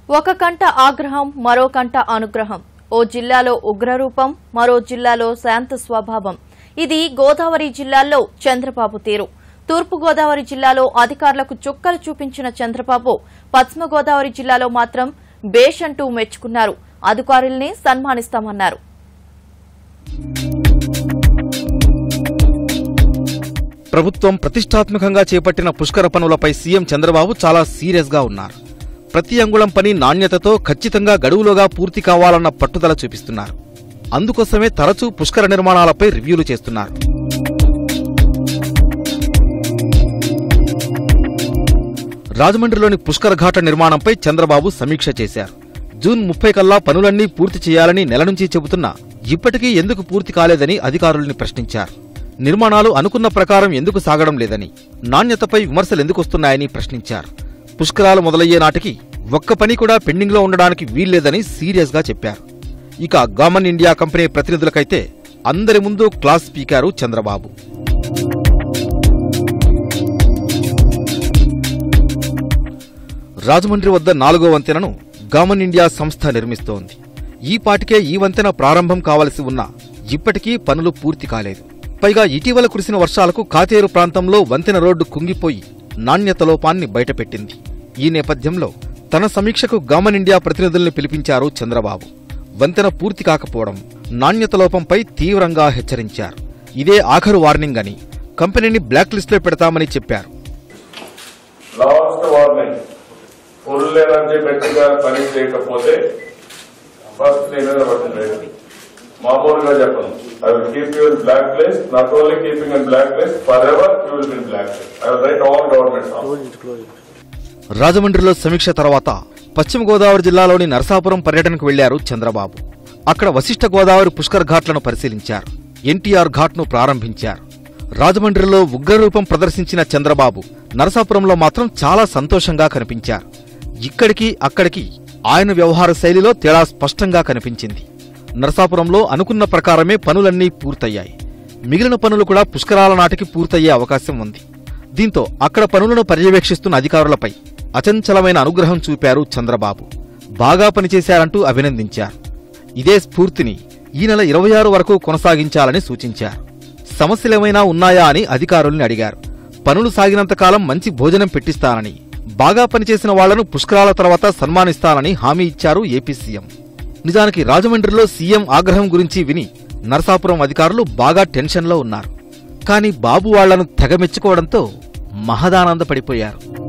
ఒక కంట ఆగ్రహం మరో కంట అనుగ్రహం ఓ జిల్లాలో ఉగ్రరూపం మరో జిల్లాలో శాంత స్వభావం ఇది గోదావరి జిల్లాల్లో చంద్రబాబు తీరు తూర్పు గోదావరి జిల్లాలో అధికారులకు చుక్కలు చూపించిన చంద్రబాబు పశ్చిమ గోదావరి జిల్లాలో మాత్రం బేష్ అంటూ మెచ్చుకున్నారు అధికారుల్ని సన్మానిస్తామన్నారు ప్రభుత్వం ప్రతిష్టాత్మకంగా చేపట్టిన పుష్కర పనులపై సీఎం చంద్రబాబు చాలా సీరియస్ గా ఉన్నారు ప్రతి అంగుళం పని నాణ్యతతో ఖచ్చితంగా గడువులోగా పూర్తి కావాలన్న పట్టుదల చూపిస్తున్నారు అందుకోసమే తరచూ పుష్కర నిర్మాణాలపై రివ్యూలు చేస్తున్నారు రాజమండ్రిలోని పుష్కర ఘాట నిర్మాణంపై చంద్రబాబు సమీక్ష చేశారు జూన్ ముప్పై కల్లా పనులన్నీ పూర్తి చేయాలని నెల నుంచి చెబుతున్నా ఇప్పటికీ ఎందుకు పూర్తి కాలేదని అధికారుల్ని ప్రశ్నించారు నిర్మాణాలు అనుకున్న ప్రకారం ఎందుకు సాగడం లేదని నాణ్యతపై విమర్శలు ఎందుకొస్తున్నాయని ప్రశ్నించారు పుష్కరాలు మొదలయ్యే నాటికి ఒక్క పని కూడా పెండింగ్లో ఉండడానికి వీల్లేదని సీరియస్గా చెప్పారు ఇక గామన్ ఇండియా కంపెనీ ప్రతినిధులకైతే అందరి ముందు క్లాస్ పీకారు చంద్రబాబు రాజమండ్రి వద్ద నాలుగో వంతెనను గామన్ ఇండియా సంస్థ నిర్మిస్తోంది ఈ పాటికే ఈ వంతెన ప్రారంభం కావలసి ఉన్నా ఇప్పటికీ పనులు పూర్తి కాలేదు పైగా ఇటీవల కురిసిన వర్షాలకు కాతేరు ప్రాంతంలో వంతెన రోడ్డు కుంగిపోయి నాణ్యత లోపాన్ని బయటపెట్టింది ఈ నేపథ్యంలో తన సమీక్షకు గామన్ ఇండియా ప్రతినిధుల్ని పిలిపించారు చంద్రబాబు వంతెన పూర్తి కాకపోవడం నాణ్యత లోపంపై తీవ్రంగా హెచ్చరించారు ఇదే ఆఖరు వార్నింగ్ అని కంపెనీని బ్లాక్ లిస్టులో పెడతామని చెప్పారు లాస్ట్ వార్నింగ్ ఫుల్ ఎనర్జీ పెట్టిగా పని చేయకపోతే ఫస్ట్ నీ మీద పడుతుంది మామూలుగా చెప్పను I will keep you black place not only keeping in black place forever you will be black place I will write all government రాజమండ్రిలో సమీక్ష తర్వాత పశ్చిమ గోదావరి జిల్లాలోని నరసాపురం పర్యటనకు వెళ్లారు చంద్రబాబు అక్కడ వశిష్ఠ గోదావరి పుష్కర్ ఘాట్లను పరిశీలించారు ఎన్టీఆర్ ఘాట్ను ప్రారంభించారు రాజమండ్రిలో ఉగ్రరూపం ప్రదర్శించిన చంద్రబాబు నరసాపురంలో మాత్రం చాలా సంతోషంగా కనిపించారు ఇక్కడికి అక్కడికి ఆయన వ్యవహార శైలిలో తేడా స్పష్టంగా కనిపించింది నరసాపురంలో అనుకున్న ప్రకారమే పనులన్నీ పూర్తయ్యాయి మిగిలిన పనులు కూడా పుష్కరాల నాటికి పూర్తయ్యే అవకాశం ఉంది దీంతో అక్కడ పనులను పర్యవేక్షిస్తున్న అధికారులపై అచంచలమైన అనుగ్రహం చూపారు చంద్రబాబు బాగా పనిచేశారంటూ అభినందించారు ఇదే స్ఫూర్తిని ఈ నెల ఇరవై ఆరు వరకు కొనసాగించాలని సూచించారు సమస్యలేమైనా ఉన్నాయా అని అధికారుల్ని అడిగారు పనులు సాగినంతకాలం మంచి భోజనం పెట్టిస్తానని బాగా పనిచేసిన వాళ్లను పుష్కరాల తర్వాత సన్మానిస్తానని హామీ ఇచ్చారు ఏపీ సీఎం నిజానికి రాజమండ్రిలో సీఎం ఆగ్రహం గురించి విని నరసాపురం అధికారులు బాగా టెన్షన్లో ఉన్నారు కానీ బాబు వాళ్లను తెగమెచ్చుకోవడంతో మహదానందపడిపోయారు